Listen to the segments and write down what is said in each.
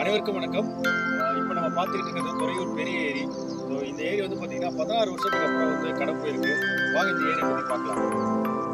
அனைவருக்கும் வணக்கம் இப்போ நம்ம பார்த்துக்கிட்டு இருக்கிறது துறையூர் பெரிய ஏரி ஸோ இந்த ஏரி வந்து பார்த்தீங்கன்னா பதினாறு வருஷத்துக்கு அப்புறம் வந்து கடப்பு இருக்கு வாங்க இந்த ஏரியை பற்றி பார்க்கலாம்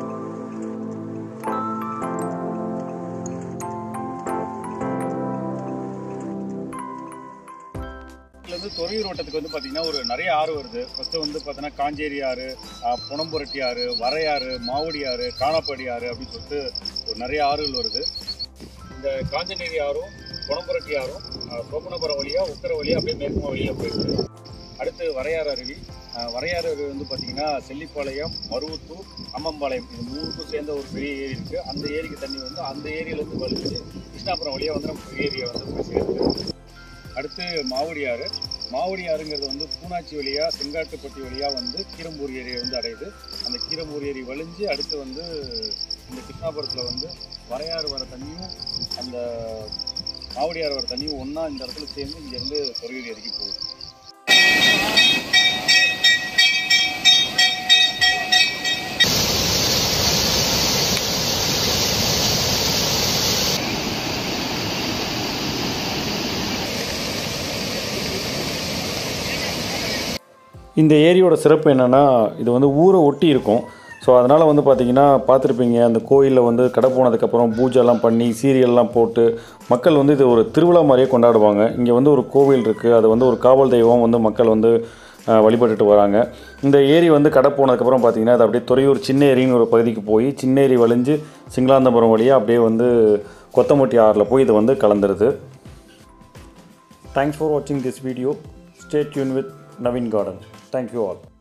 இதுல இருந்து துறையூர் வட்டத்துக்கு வந்து பார்த்தீங்கன்னா ஒரு நிறைய ஆறு வருது ஃபர்ஸ்ட் வந்து பார்த்தீங்கன்னா காஞ்சேரி ஆறு ஆஹ், புனம்புரட்டி ஆறு வரையாறு மாவடி ஆறு காணாப்படி ஆறு அப்படின்னு சொல்லிட்டு ஒரு நிறைய ஆறுகள் வருது இந்த காஞ்சநேரி ஆறும் புனம்புரட்டி ஆறும் ஆஹ், சோமனபுரம் வழியா உக்கர வழியா அப்படியே மேற்குமா வழியா போயிருக்கு அடுத்து வரையாறு அருவி ஆஹ், வரையாறு அருவி வந்து பார்த்தீங்கன்னா செல்லிப்பாளையம் மருவத்தூர் அம்மம்பாளையம் இது மூணுக்கும் சேர்ந்த ஒரு பெரிய ஏரி இருக்கு அந்த ஏரிக்கு தண்ணி வந்து அந்த ஏரியிலேருந்து வலிச்சு கிருஷ்ணாபுரம் வழியா வந்து நம்ம ஏரியை வந்து போய் சேருது அடுத்து மாவடி ஆறு மாவடி ஆறுங்கிறது வந்து பூனாச்சி வழியா செங்காட்டுப்பட்டி வழியா வந்து கீரம்பூர் ஏரியை வந்து அடையுது அந்த கீரம்பூர் ஏரி வழிஞ்சு அடுத்து வந்து இந்த கிருஷ்ணாபுரத்தில் வந்து வரையாறு வர தண்ணியும் அந்த மாவடியாறு வர தண்ணியும் ஒன்றா இந்த இடத்துல சேர்ந்து இங்கேருந்து பொறியூர் ஏரிக்கு போகுது இந்த ஏரியோட சிறப்பு என்னென்னா இது வந்து ஊரை ஒட்டி இருக்கும் ஸோ அதனால் வந்து பார்த்திங்கன்னா பார்த்துருப்பீங்க அந்த கோயிலில் வந்து கடை போனதுக்கப்புறம் பூஜைலாம் பண்ணி சீரியல்லாம் போட்டு மக்கள் வந்து இது ஒரு திருவிழா மாதிரியே கொண்டாடுவாங்க இங்கே வந்து ஒரு கோவில் இருக்குது அது வந்து ஒரு காவல் தெய்வம் வந்து மக்கள் வந்து அஹ், வழிபட்டுட்டு வராங்க இந்த ஏரி வந்து கடை போனதுக்கப்புறம் பார்த்திங்கன்னா அது அப்படியே துறையூர் சின்ன ஏரின்னு ஒரு பகுதிக்கு போய் சின்ன ஏரி வழிஞ்சு சிங்களாந்தபுரம் வழியாக அப்படியே வந்து கொத்தமட்டி ஆறில் போய் இது வந்து கலந்துருது தேங்க்ஸ் ஃபார் வாட்சிங் this video stay tuned with Naveen Garden thank you all